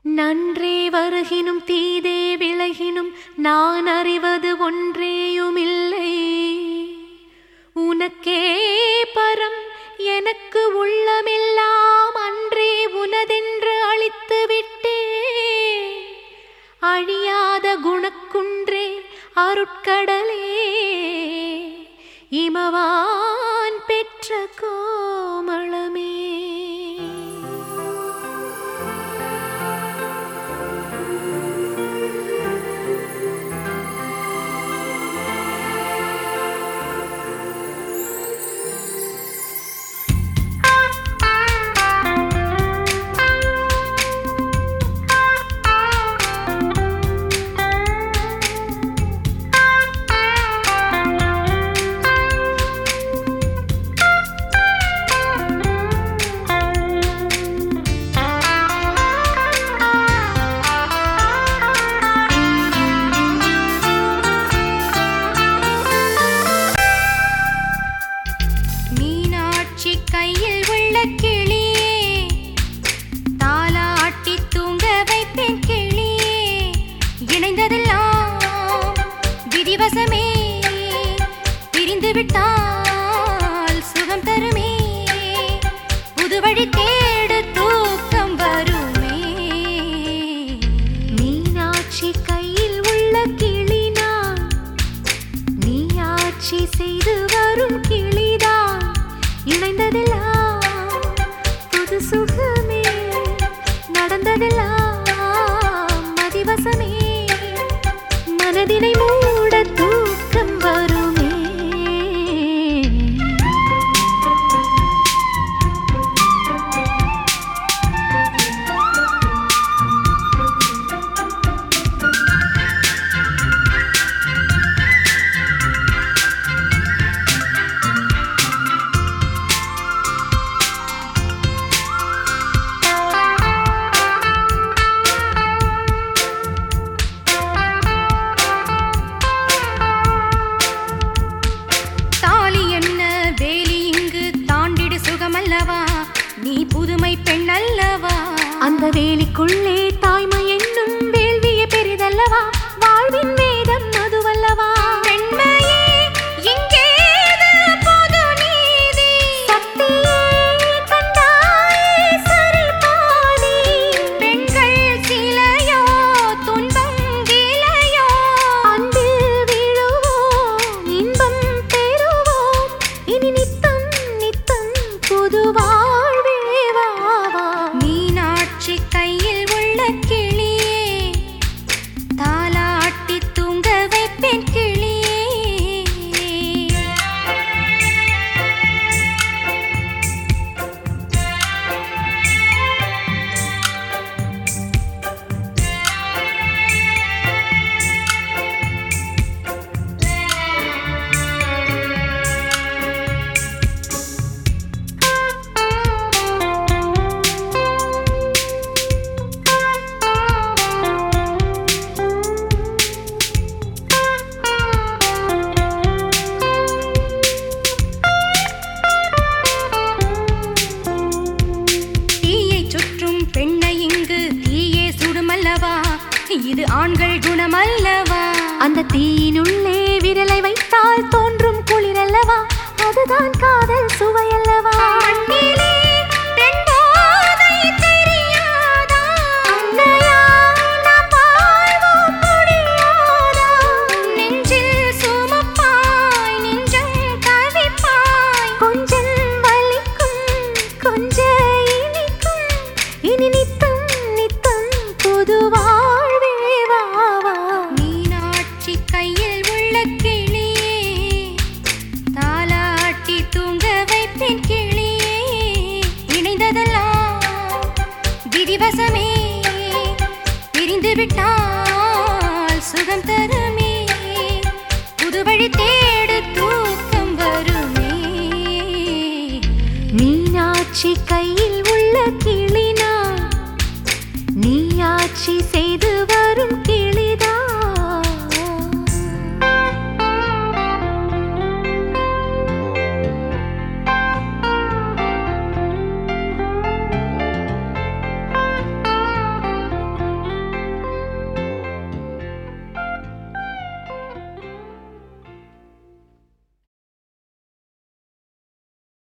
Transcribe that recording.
நன்றே வருகினும் தீதே விலகினும் நான் அறிவது ஒன்றேயுமில்லை உனக்கே பரம் எனக்கு உள்ளமெல்லாம் அன்றே உனதென்று அழித்து விட்டே அழியாத குணக்குன்றே அருட்கடலே இமவான் பெற்ற கோமளமே மீனாட்சி கையில் உள்ள கிளியே தாலாட்டி தூங்க வைப்பேன் கிளியே இணைந்ததெல்லாம் விதிவசமே பிரிந்து விட்டால் சுகம் தருமே புது வழி தேடு தூக்கம் வருமே மீனாட்சி கையில் உள்ள கிளினான் நீ ஆட்சி செய்து வரும் கிளிதான் இணைந்ததெல்லாம் புது சுகமே நடந்ததெல்லாம் மதிவசமே மனதினை மூட தூக்கம் வருமே தாலி என்ன வேலி இங்கு தாண்டிடு சுகமல்லவா நீ புதுமை பெண் அல்லவா அந்த வேலிக்குள்ளே தாய்மை என்னும் வேள்வியே பெரிதல்லவா வாழ்வின் வேதம் அதுவல்லவா பெண்மையே இங்கேது பொது நீதி சக்தியே கண்டாயே சரிபாதி. பெண்கள் சிலையோ துன்பம் விலையோ அன்பில் விழுவோம், இன்பம் பெறுவோம். இனி நித்தம் நித்தம் புது வாழ்வே வா வா. மீனாட்சி கையில் உள்ள கிளியே தாலாட்டி தூங்க வைப்பேன் கிளியே தீயை சுற்றும் பெண்ணை இங்கு தீயே சுடுமல்லவா இது ஆண்கள் குணமல்லவா அந்த தீயினுள்ளே விரலை வைத்தால் தோன்றும் குளிரல்லவா அதுதான் காதல் சுவையல்லவா மண்ணிலே பெண் போதை தெரியாதா? அன்னையாய் நாம் வாழ்வோம் முடியாதா? நெஞ்சில் சுமப்பாய், நெஞ்சம் தவிப்பாய். கொஞ்சம் வலிக்கும் கொஞ்ச இனிக்கும் இனி நித்தம் நித்தம் புது வாழ்வே வா வா மீனாட்சி கையில் உள்ள கிளியே தாலாட்டி தூங்க வைப்பேன் கிளியே இணைந்ததெல்லாம் விதிவசமே பிரிந்து விட்டால் சுகம் தருமே புது வழி தேடு தூக்கம் வருமே மீனாட்சி கையில் உள்ள கிளினா நீ ஆட்சி செய்து